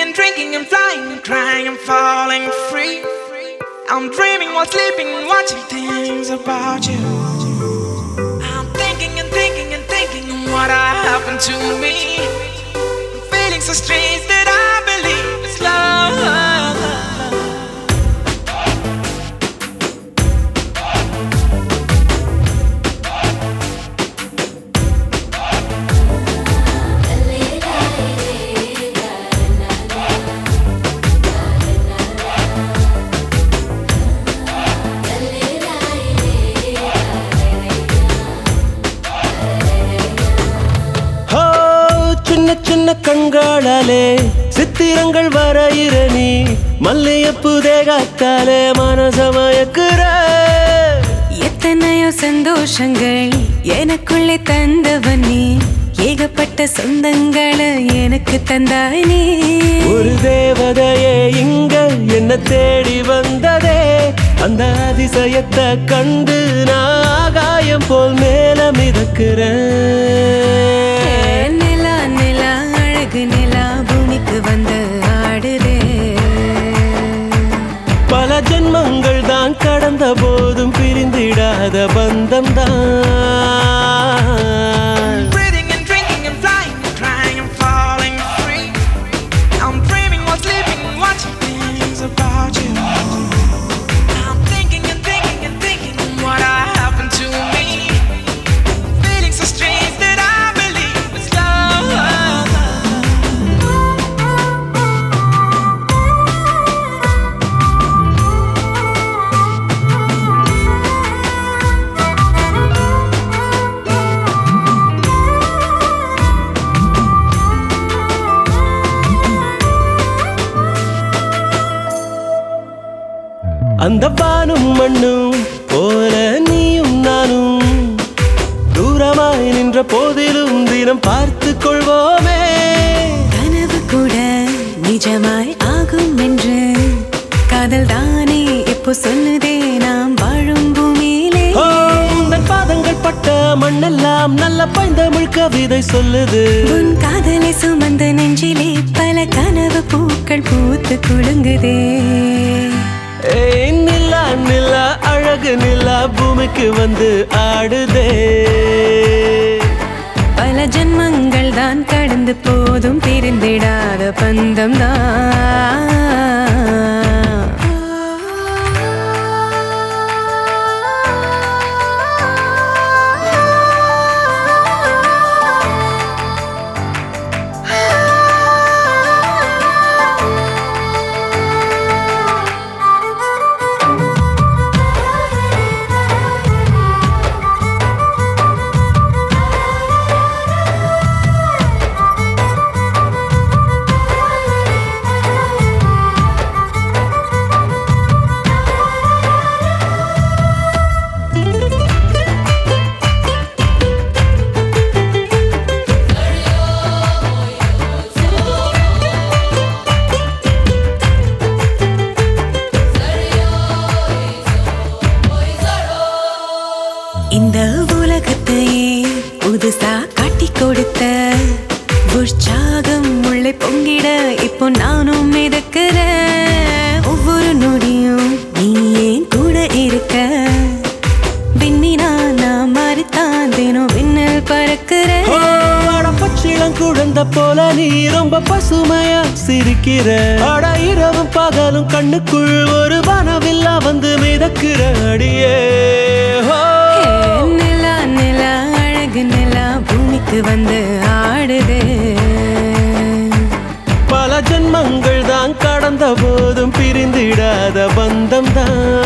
and drinking and flying and crying and falling free. I'm dreaming while sleeping and watching things about you. I'm thinking and thinking and thinking what happened to me. I'm feeling so strange that I believe it's love. ஹோ சின்ன சின்ன கண்களாலே சித்திரங்கள் வரையிற நீ மல்லியப்பு தேகத்தாலே மனசமயக்குற எத்தனையோ சந்தோஷங்கள் எனக்குள்ளே தந்தவன் நீ ஏகப்பட்ட சொந்தங்களை எனக்கு தந்தாய் நீ ஒரு தேவதையே இங்க என்ன தேடி வந்ததே அந்த அதிசயத்தை கண்டு நான் ஆகாயம் போல் மேல மிதக்கிறேன் நிலா நிலா அழகு நிலா பூமிக்கு வந்து ஆடுதே பல ஜென்மங்கள் தான் கடந்த போதும் பிரிந்திடாத பந்தம் தான் Breathing and drinking and flying and crying and falling free. I'm dreaming while sleeping and watching things about you. I'm thinking and thinking and thinking what happened to me. Feeling so strange that I believe it's love. அந்த வானும் மண்ணும் போல நீயும் நானும் தூரமாய் நின்ற போதிலும் தினம் பார்த்து கொள்வோமே கனவு கூட நிஜமாய் ஆகும் என்று காதல் தானே இப்போ சொல்லுதே நாம் வாழும் பூமியிலே ஓ, உந்தன் பாதங்கள் பட்ட மண்ணெல்லாம் நல்ல பைந்தமிழ் கவிதை சொல்லுது உன் காதலை சுமந்த நெஞ்சிலே பல கனவு பூக்கள் பூத்து குலுங்குதே ஏய், நிலா நிலா அழகு நிலா பூமிக்கு வந்து ஆடுதே பல ஜென்மங்கள் தான் கடந்து போதும் பிரிந்திடாத பந்தம் இந்த உலகத்தையே புதுசா காட்டி கொடுத்த உற்சாகம் உள்ளே பொங்கிட இப்போ நானும் மிதக்கிறேன் ஒவ்வொரு நொடியும் நீ ஏன் கூட இருக்க விண்மீனா நான் மாறித்தான் தினம் விண்ணில் பறக்கிறேன் ஓ, அட பச்சிளம் குழந்தை போல நீ ரொம்ப பசுமையா சிரிக்கிற அட இரவும் பகலும் கண்ணுக்குள் ஒரு வனவில்லா வந்து மிதக்கிற அடியே ஓ, நிலா நிலா அழகு நிலா பூமிக்கு வந்து ஆடுதே பல ஜென்மங்கள் தான் கடந்த போதும் பிரிந்திடாத பந்தம் தான்